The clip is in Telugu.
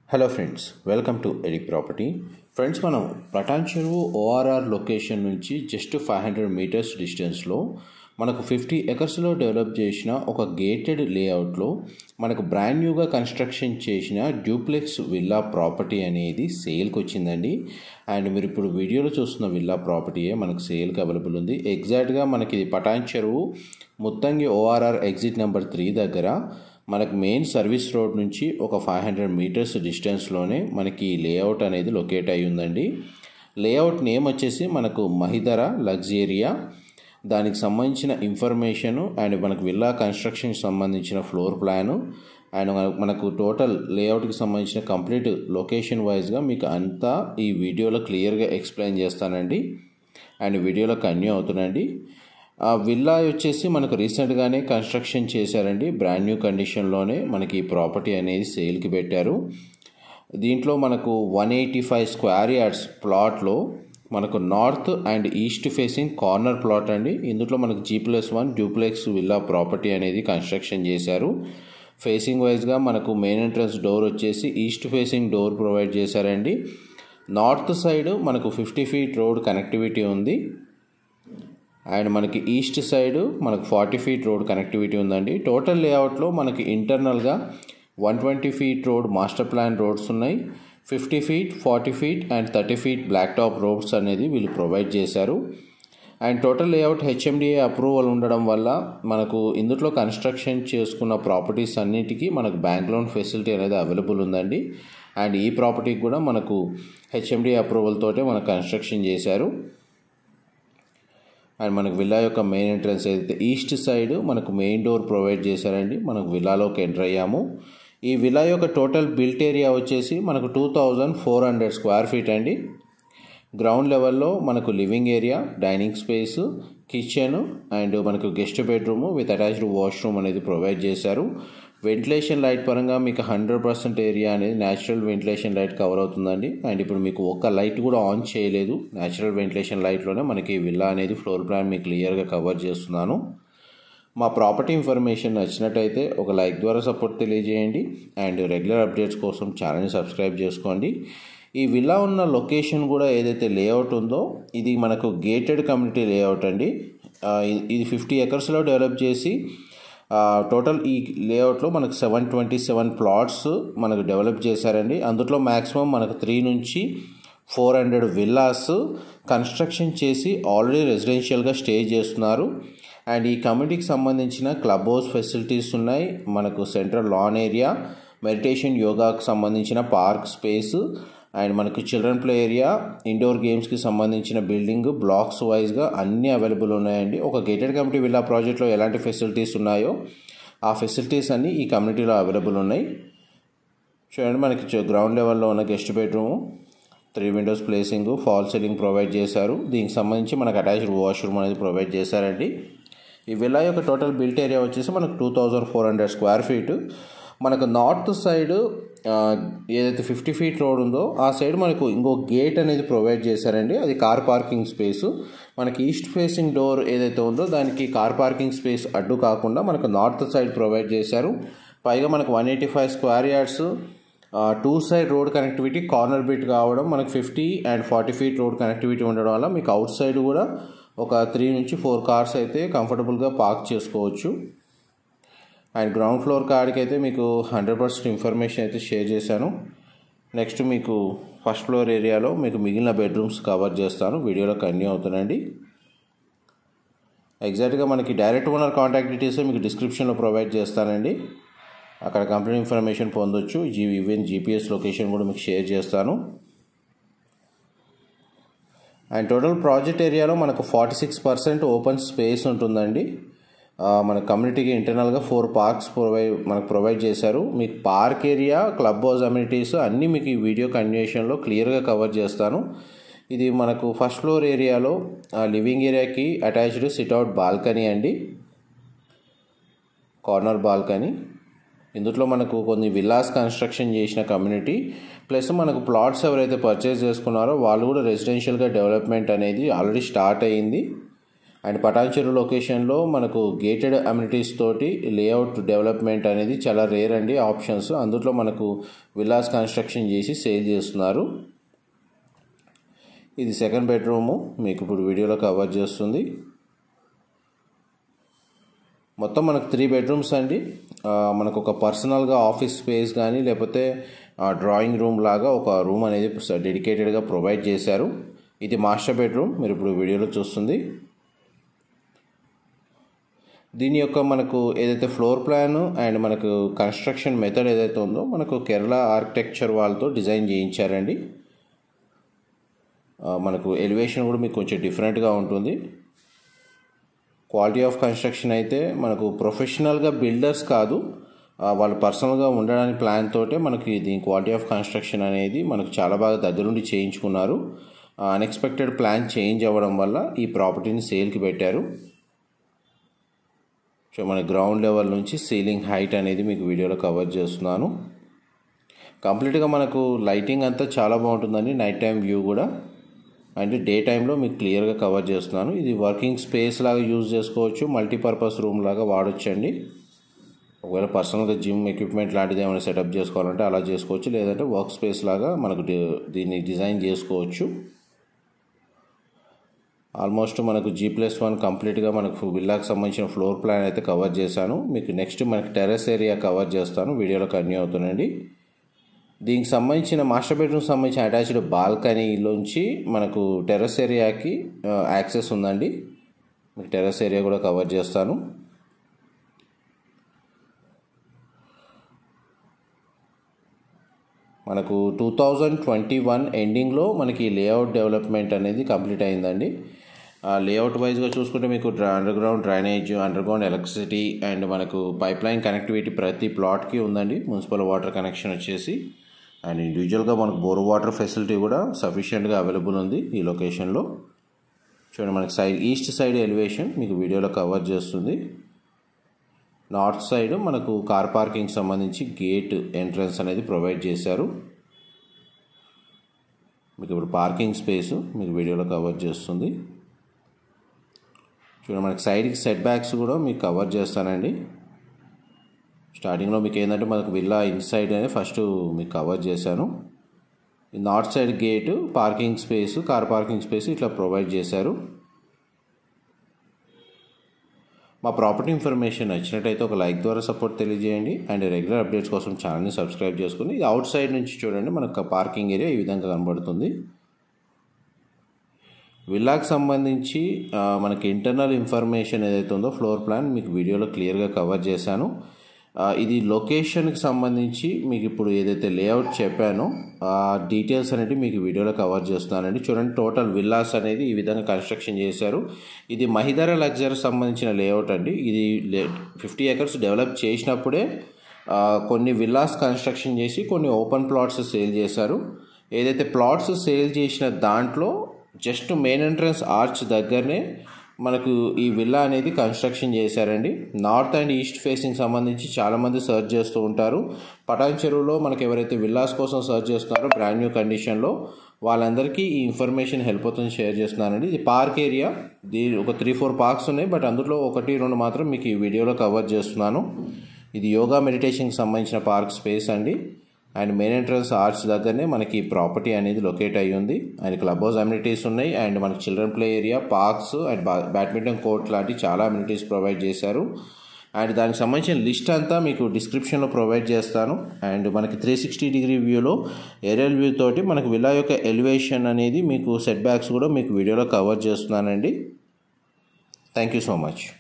hello friends welcome to AD property friends మనం పటాన్ చెరువు ఓఆర్ఆర్ లొకేషన్ నుంచి జస్ట్ ఫైవ్ హండ్రెడ్ మీటర్స్ డిస్టెన్స్లో మనకు ఫిఫ్టీ ఎకర్స్లో డెవలప్ చేసిన ఒక గేటెడ్ లేఅవుట్లో మనకు బ్రాండ్ న్యూగా కన్స్ట్రక్షన్ చేసిన డ్యూప్లెక్స్ విల్లా ప్రాపర్టీ అనేది సేల్కి వచ్చిందండి అండ్ మీరు ఇప్పుడు వీడియోలో చూస్తున్న విల్లా ప్రాపర్టీయే మనకు సేల్కి అవైలబుల్ ఉంది ఎగ్జాక్ట్గా మనకి ఇది Patancheru Muthangi ORR exit number three దగ్గర మనకు మెయిన్ సర్వీస్ రోడ్ నుంచి ఒక ఫైవ్ హండ్రెడ్ మీటర్స్ డిస్టెన్స్లోనే మనకి ఈ లేఅవుట్ అనేది లొకేట్ అయి ఉందండి లేఅవుట్ నేమ్ వచ్చేసి మనకు మహిధర లగ్జేరియా దానికి సంబంధించిన ఇన్ఫర్మేషను అండ్ మనకు విల్లా కన్స్ట్రక్షన్కి సంబంధించిన ఫ్లోర్ ప్లాను అండ్ మనకు టోటల్ లేఅవుట్కి సంబంధించిన కంప్లీట్ లొకేషన్ వైజ్గా మీకు అంతా ఈ వీడియోలో క్లియర్గా ఎక్స్ప్లెయిన్ చేస్తానండి అండ్ వీడియోలో కన్యూ అవుతుందండి ఆ విల్లా వచ్చేసి మనకు రీసెంట్గానే కన్స్ట్రక్షన్ చేశారండి బ్రాండ్ న్యూ కండిషన్లోనే మనకి ఈ ప్రాపర్టీ అనేది సేల్కి పెట్టారు దీంట్లో మనకు one eighty five square yards ప్లాట్లో మనకు north and east facing corner plot అండి ఇందులో మనకు G plus one duplex villa property అనేది కన్స్ట్రక్షన్ చేశారు ఫేసింగ్ వైజ్గా మనకు మెయిన్ ఎంట్రన్స్ డోర్ వచ్చేసి ఈస్ట్ ఫేసింగ్ డోర్ ప్రొవైడ్ చేశారండి నార్త్ సైడ్ మనకు ఫిఫ్టీ ఫీట్ రోడ్ కనెక్టివిటీ ఉంది అండ్ మనకి ఈస్ట్ సైడ్ మనకు ఫార్టీ ఫీట్ రోడ్ కనెక్టివిటీ ఉందండి టోటల్ లేఅవుట్లో మనకి ఇంటర్నల్గా one twenty feet road master plan roads ఉన్నాయి fifty feet forty feet and thirty feet black top roads అనేది వీళ్ళు ప్రొవైడ్ చేశారు and total layout HMDA approval ఉండడం వల్ల మనకు ఇందులో కన్స్ట్రక్షన్ చేసుకున్న ప్రాపర్టీస్ అన్నిటికీ మనకు బ్యాంక్ లోన్ ఫెసిలిటీ అనేది అవైలబుల్ ఉందండి అండ్ ఈ ప్రాపర్టీకి కూడా మనకు హెచ్ఎండిఏ అప్రూవల్ తోటే మనకు కన్స్ట్రక్షన్ చేశారు అండ్ మనకు విల్లా యొక్క మెయిన్ ఎంట్రన్స్ ఏదైతే ఈస్ట్ సైడ్ మనకు మెయిన్ డోర్ ప్రొవైడ్ చేశారండి మనకు విల్లాలోకి ఎంటర్ అయ్యాము ఈ విల్లా యొక్క టోటల్ బిల్ట్ ఏరియా వచ్చేసి మనకు two thousand four hundred square feet అండి గ్రౌండ్ లెవెల్లో మనకు living area dining space kitchen and మనకు guest bedroom with attached washroom అనేది ప్రొవైడ్ చేశారు వెంటిలేషన్ లైట్ పరంగా మీకు హండ్రెడ్ పర్సెంట్ ఏరియా అనేది న్యాచురల్ వెంటిలేషన్ లైట్ కవర్ అవుతుందండి అండ్ ఇప్పుడు మీకు ఒక్క లైట్ కూడా ఆన్ చేయలేదు న్యాచురల్ వెంటిలేషన్ లైట్లోనే మనకి విల్లా అనేది ఫ్లోర్ ప్లాన్ మీకు క్లియర్గా కవర్ చేస్తున్నాను మా ప్రాపర్టీ ఇన్ఫర్మేషన్ నచ్చినట్టయితే ఒక లైక్ ద్వారా సపోర్ట్ తెలియజేయండి అండ్ రెగ్యులర్ అప్డేట్స్ కోసం ఛానల్ని సబ్స్క్రైబ్ చేసుకోండి ఈ విల్లా ఉన్న లొకేషన్ కూడా ఏదైతే లేఅవుట్ ఉందో ఇది మనకు గేటెడ్ కమ్యూనిటీ లేఅవుట్ అండి ఇది ఫిఫ్టీ ఎకర్స్లో డెవలప్ చేసి టోటల్ ఈ లేఅవుట్లో మనకు సెవెన్ ట్వంటీ సెవెన్ ప్లాట్స్ మనకు డెవలప్ చేశారండి అందులో మ్యాక్సిమం మనకు త్రీ నుంచి ఫోర్ హండ్రెడ్ విల్లాస్ కన్స్ట్రక్షన్ చేసి ఆల్రెడీ రెసిడెన్షియల్గా స్టే చేస్తున్నారు అండ్ ఈ కమ్యూనిటీకి సంబంధించిన క్లబ్ హౌస్ ఫెసిలిటీస్ ఉన్నాయి మనకు సెంట్రల్ లాన్ ఏరియా మెడిటేషన్ యోగాకు సంబంధించిన పార్క్ స్పేస్ అండ్ మనకు చిల్డ్రన్ ప్లే ఏరియా ఇండోర్ గేమ్స్కి సంబంధించిన బిల్డింగ్ బ్లాక్స్ వైజ్గా అన్నీ అవైలబుల్ ఉన్నాయండి ఒక గేటెడ్ కమ్యూనిటీ విల్లా ప్రాజెక్ట్లో ఎలాంటి ఫెసిలిటీస్ ఉన్నాయో ఆ ఫెసిలిటీస్ అన్నీ ఈ కమ్యూనిటీలో అవైలబుల్ ఉన్నాయి చూడండి మనకి గ్రౌండ్ లెవెల్లో ఉన్న guest bedroom three windows placing fall ceiling provide చేశారు దీనికి సంబంధించి మనకు అటాచ్డ్ వాష్రూమ్ అనేది ప్రొవైడ్ చేశారండి ఈ విల్లా యొక్క టోటల్ బిల్ట్ ఏరియా వచ్చేసి మనకు two thousand four hundred square feet మనకు నార్త్ సైడ్ ఏదైతే ఫిఫ్టీ ఫీట్ రోడ్ ఉందో ఆ సైడ్ మనకు ఇంకో గేట్ అనేది ప్రొవైడ్ చేశారండి అది కార్ పార్కింగ్ స్పేస్ మనకి ఈస్ట్ ఫేసింగ్ డోర్ ఏదైతే ఉందో దానికి కార్ పార్కింగ్ స్పేస్ అడ్డు కాకుండా మనకు నార్త్ సైడ్ ప్రొవైడ్ చేశారు పైగా మనకు one eighty five square yards two side road connectivity corner bit కావడం మనకు fifty and forty feet road connectivity ఉండడం వల్ల మీకు అవుట్ సైడ్ కూడా ఒక త్రీ నుంచి ఫోర్ కార్స్ అయితే కంఫర్టబుల్గా పార్క్ చేసుకోవచ్చు అండ్ గ్రౌండ్ ఫ్లోర్ కాడికి అయితే మీకు హండ్రెడ్ పర్సెంట్ ఇన్ఫర్మేషన్ అయితే షేర్ చేశాను నెక్స్ట్ మీకు ఫస్ట్ ఫ్లోర్ ఏరియాలో మీకు మిగిలిన బెడ్రూమ్స్ కవర్ చేస్తాను వీడియోలో కన్యూ అవుతుందండి ఎగ్జాక్ట్గా మనకి డైరెక్ట్ ఓనర్ కాంటాక్ట్ డీటెయిల్స్ మీకు డిస్క్రిప్షన్లో ప్రొవైడ్ చేస్తానండి అక్కడ కంప్లీట్ ఇన్ఫర్మేషన్ పొందొచ్చు జీ ఈవెన్ జీపీఎస్ లొకేషన్ కూడా మీకు షేర్ చేస్తాను అండ్ టోటల్ ప్రాజెక్ట్ ఏరియాలో మనకు forty six percent open space ఉంటుందండి మన కమ్యూనిటీకి ఇంటర్నల్గా ఫోర్ పార్క్స్ ప్రొవైడ్ మనకు ప్రొవైడ్ చేశారు మీకు park area club house amenities అన్నీ మీకు ఈ వీడియో కంటిన్యూషన్లో క్లియర్గా కవర్ చేస్తాను ఇది మనకు ఫస్ట్ ఫ్లోర్ ఏరియాలో లివింగ్ ఏరియాకి అటాచ్డ్ సిట్అవుట్ బాల్కనీ అండి కార్నర్ బాల్కనీ ఇందులో మనకు కొన్ని విల్లాస్ కన్స్ట్రక్షన్ చేసిన కమ్యూనిటీ ప్లస్ మనకు ప్లాట్స్ ఎవరైతే పర్చేస్ చేసుకున్నారో వాళ్ళు కూడా రెసిడెన్షియల్గా డెవలప్మెంట్ అనేది ఆల్రెడీ స్టార్ట్ అయ్యింది అండ్ పటాన్చెరు లొకేషన్లో మనకు గేటెడ్ అమ్యూనిటీస్ తోటి లేఅవుట్ డెవలప్మెంట్ అనేది చాలా రేర్ అండి ఆప్షన్స్ అందులో మనకు విల్లాస్ కన్స్ట్రక్షన్ చేసి సేల్ చేస్తున్నారు ఇది సెకండ్ బెడ్రూము మీకు ఇప్పుడు వీడియోలో కవర్ చేస్తుంది మొత్తం మనకు త్రీ బెడ్రూమ్స్ అండి మనకు ఒక పర్సనల్గా ఆఫీస్ స్పేస్ కానీ లేకపోతే డ్రాయింగ్ రూమ్ లాగా ఒక రూమ్ అనేది డెడికేటెడ్గా ప్రొవైడ్ చేశారు ఇది మాస్టర్ బెడ్రూమ్ మీరు ఇప్పుడు వీడియోలో చూస్తుంది దీని యొక్క మనకు ఏదైతే ఫ్లోర్ ప్లాన్ అండ్ మనకు కన్స్ట్రక్షన్ మెథడ్ ఏదైతే ఉందో మనకు కేరళ ఆర్కిటెక్చర్ వాళ్ళతో డిజైన్ చేయించారండి మనకు ఎలివేషన్ కూడా మీకు కొంచెం డిఫరెంట్గా ఉంటుంది క్వాలిటీ ఆఫ్ కన్స్ట్రక్షన్ అయితే మనకు ప్రొఫెషనల్గా బిల్డర్స్ కాదు వాళ్ళు పర్సనల్గా ఉండడానికి ప్లాన్ తోటే మనకి దీని క్వాలిటీ ఆఫ్ కన్స్ట్రక్షన్ అనేది మనకు చాలా బాగా దగ్గరుండి చేయించుకున్నారు అన్ఎక్స్పెక్టెడ్ ప్లాన్ చేంజ్ అవ్వడం వల్ల ఈ ప్రాపర్టీని సేల్కి పెట్టారు సో మన గ్రౌండ్ లెవెల్ నుంచి సీలింగ్ హైట్ అనేది మీకు వీడియోలో కవర్ చేస్తున్నాను కంప్లీట్గా మనకు లైటింగ్ అంతా చాలా బాగుంటుందండి నైట్ టైం వ్యూ కూడా అండ్ డే టైంలో మీకు క్లియర్గా కవర్ చేస్తున్నాను ఇది వర్కింగ్ స్పేస్ లాగా యూజ్ చేసుకోవచ్చు మల్టీపర్పస్ రూమ్ లాగా వాడొచ్చండి ఒకవేళ పర్సనల్గా జిమ్ ఎక్విప్మెంట్ లాంటిది ఏమైనా సెటప్ చేసుకోవాలంటే అలా చేసుకోవచ్చు లేదంటే వర్క్ స్పేస్ లాగా మనకు దీన్ని డిజైన్ చేసుకోవచ్చు ఆల్మోస్ట్ మనకు జీ ప్లస్ వన్ కంప్లీట్గా మనకు విల్లాకి సంబంధించిన ఫ్లోర్ ప్లాన్ అయితే కవర్ చేశాను మీకు నెక్స్ట్ మనకి టెర్రస్ ఏరియా కవర్ చేస్తాను వీడియోలో కంటిన్యూ అవుతుందండి దీనికి సంబంధించిన మాస్టర్ బెడ్రూమ్ సంబంధించిన అటాచ్డ్ బాల్కనీలోంచి మనకు టెర్రస్ ఏరియాకి యాక్సెస్ ఉందండి మీకు టెర్రస్ ఏరియా కూడా కవర్ చేస్తాను మనకు టూ థౌజండ్ ట్వంటీ వన్ ఎండింగ్లో మనకి లేఅవుట్ డెవలప్మెంట్ అనేది కంప్లీట్ అయిందండి లేఅవుట్ వైజ్గా చూసుకుంటే మీకు under ground drainage under ground electricity and మనకు పైప్ లైన్ కనెక్టివిటీ ప్రతి ప్లాట్కి ఉందండి మున్సిపల్ వాటర్ కనెక్షన్ వచ్చేసి అండ్ ఇండివిజువల్గా మనకు బోర్ వాటర్ ఫెసిలిటీ కూడా సఫిషియెంట్గా అవైలబుల్ ఉంది ఈ లొకేషన్లో చూడండి మనకి సైడ్ ఈస్ట్ సైడ్ ఎలివేషన్ మీకు వీడియోలో కవర్ చేస్తుంది నార్త్ సైడ్ మనకు కార్ పార్కింగ్ సంబంధించి గేట్ ఎంట్రన్స్ అనేది ప్రొవైడ్ చేశారు మీకు ఇప్పుడు పార్కింగ్ స్పేస్ మీకు వీడియోలో కవర్ చేస్తుంది చూడండి మనకి సైడ్కి సెట్ బ్యాక్స్ కూడా మీకు కవర్ చేస్తానండి స్టార్టింగ్లో మీకు ఏంటంటే మనకు విల్లా ఇన్సైడ్ అనేది ఫస్ట్ మీకు కవర్ చేశాను north side gate parking space car parking space ఇట్లా ప్రొవైడ్ చేశారు మా ప్రాపర్టీ ఇన్ఫర్మేషన్ నచ్చినట్టయితే ఒక లైక్ ద్వారా సపోర్ట్ తెలియజేయండి అండ్ రెగ్యులర్ అప్డేట్స్ కోసం ఛానల్ని సబ్స్క్రైబ్ చేసుకుని ఇది అవుట్ సైడ్ నుంచి చూడండి మనకు పార్కింగ్ ఏరియా ఈ విధంగా కనబడుతుంది విల్లాకి సంబంధించి మనకి ఇంటర్నల్ ఇన్ఫర్మేషన్ ఏదైతే ఉందో ఫ్లోర్ ప్లాన్ మీకు వీడియోలో క్లియర్గా కవర్ చేశాను ఇది లొకేషన్కి సంబంధించి మీకు ఇప్పుడు ఏదైతే లేఅవుట్ చెప్పానో ఆ డీటెయిల్స్ అనేవి మీకు వీడియోలో కవర్ చేస్తున్నానండి చూడండి టోటల్ విల్లాస్ అనేది ఈ విధంగా కన్స్ట్రక్షన్ చేశారు ఇది మహిదర లగ్జరీ సంబంధించిన లేఅవుట్ అండి ఇది ఫిఫ్టీ ఎకర్స్ డెవలప్ చేసినప్పుడే కొన్ని విల్లాస్ కన్స్ట్రక్షన్ చేసి కొన్ని ఓపెన్ ప్లాట్స్ సేల్ చేశారు ఏదైతే ప్లాట్స్ సేల్ చేసిన దాంట్లో జస్ట్ మెయిన్ ఎంట్రన్స్ ఆర్చ్ దగ్గరనే మనకు ఈ విల్లా అనేది కన్స్ట్రక్షన్ చేశారండి నార్త్ అండ్ ఈస్ట్ ఫేసింగ్ సంబంధించి చాలామంది సర్చ్ చేస్తూ ఉంటారు పటాన్ చెరువులో మనకు ఎవరైతే విల్లాస్ కోసం సర్చ్ చేస్తున్నారో బ్రాండ్ న్యూ కండిషన్లో వాళ్ళందరికీ ఈ ఇన్ఫర్మేషన్ హెల్ప్ అవుతుంది షేర్ చేస్తున్నానండి ఇది పార్క్ ఏరియా దీని ఒక త్రీ ఫోర్ పార్క్స్ ఉన్నాయి బట్ అందులో ఒకటి రెండు మాత్రం మీకు ఈ వీడియోలో కవర్ చేస్తున్నాను ఇది యోగా మెడిటేషన్కి సంబంధించిన పార్క్ స్పేస్ అండి అండ్ మెయిన్ ఎంట్రన్స్ ఆర్చ్ దగ్గరనే మనకి ప్రాపర్టీ అనేది లొకేట్ అయ్యి ఉంది అండ్ క్లబ్ హౌస్ అమ్యూనిటీస్ ఉన్నాయి అండ్ మనకి children play area parks and badminton court లాంటి చాలా అమ్యూనిటీస్ ప్రొవైడ్ చేశారు అండ్ దానికి సంబంధించిన లిస్ట్ అంతా మీకు డిస్క్రిప్షన్లో ప్రొవైడ్ చేస్తాను అండ్ మనకి త్రీ సిక్స్టీ డిగ్రీ వ్యూలో ఏరియల్ వ్యూ తోటి మనకు విలా యొక్క ఎలివేషన్ అనేది మీకు సెట్ బ్యాక్స్ కూడా మీకు వీడియోలో కవర్ చేస్తున్నానండి థ్యాంక్ యూ సో మచ్